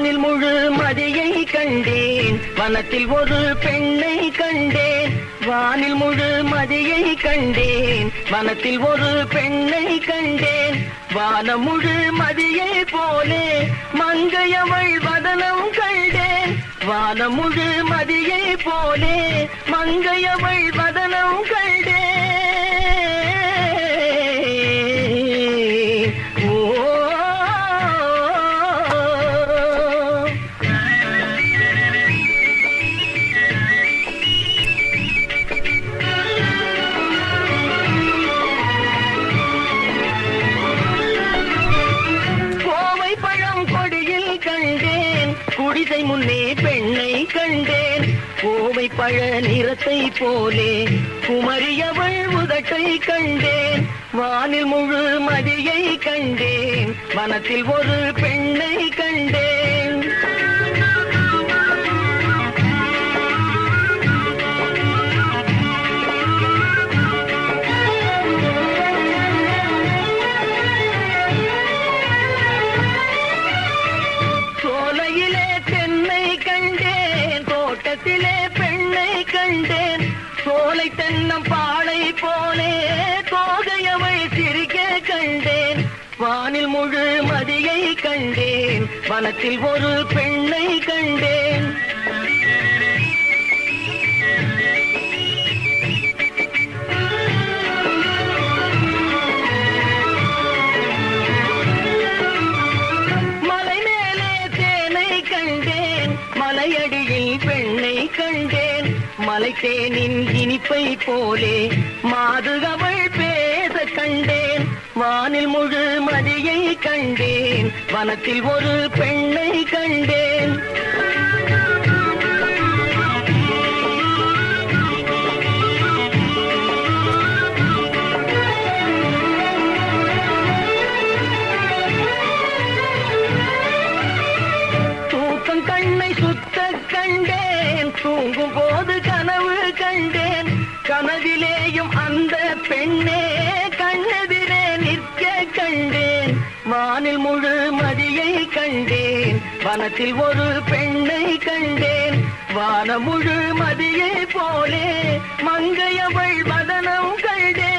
வானில் முழு மதியை கண்டேன் வனத்தில் ஒரு பெண்ணை கண்டேன் வானில் முழு மதியை கண்டேன் வனத்தில் ஒரு பெண்ணை கண்டேன் வானம் முழு மதியை போலே மங்கையவள் வதனம் கண்டேன் வானம் முழு மதியை போலே மங்கையவள் வதனம் கண்டேன் ஓ கோவை பழம் கொடியில் கண்டேன் குடிசை முன்னே பெண்ணை கண்டேன் கோவை பழ நிறத்தை போலே குமரியவள் உதட்டை கண்டேன் வானில் முழு மதியை கண்டேன் வனத்தில் ஒரு பெண்ணை கண்டேன் சோலையிலே தென்னை கண்டேன் தோட்டத்திலே பெண்ணை கண்டேன் சோலை தென்னம் பாளை போலே தோகையவள் சிரிக்க கண்டேன் வானில் முழு மதியை கண்டேன் வனத்தில் ஒரு பெண்ணை கண்டேன் மலை மேலே தேனை கண்டேன் மலையடியில் பெண்ணை கண்டேன் மலை தேனின் இனிப்பை போலே மாது அவள் பேச கண்டேன் வானில் முழு மதியை கண்டேன் வனத்தில் ஒரு பெண்ணை கண்டேன் தூக்கம் கண்ணை சுத்த கண்டேன் தூங்கும் போது கனவு கண்டேன் கனவிலேயும் அந்த பெண்ணே கண்ணெதிரே நிற்க கண்டேன் வானில் முழு மதியை கண்டேன் வனத்தில் ஒரு பெண்ணை கண்டேன் வான முழு மதியை போலே மங்கையவள் வதனம் கண்டேன்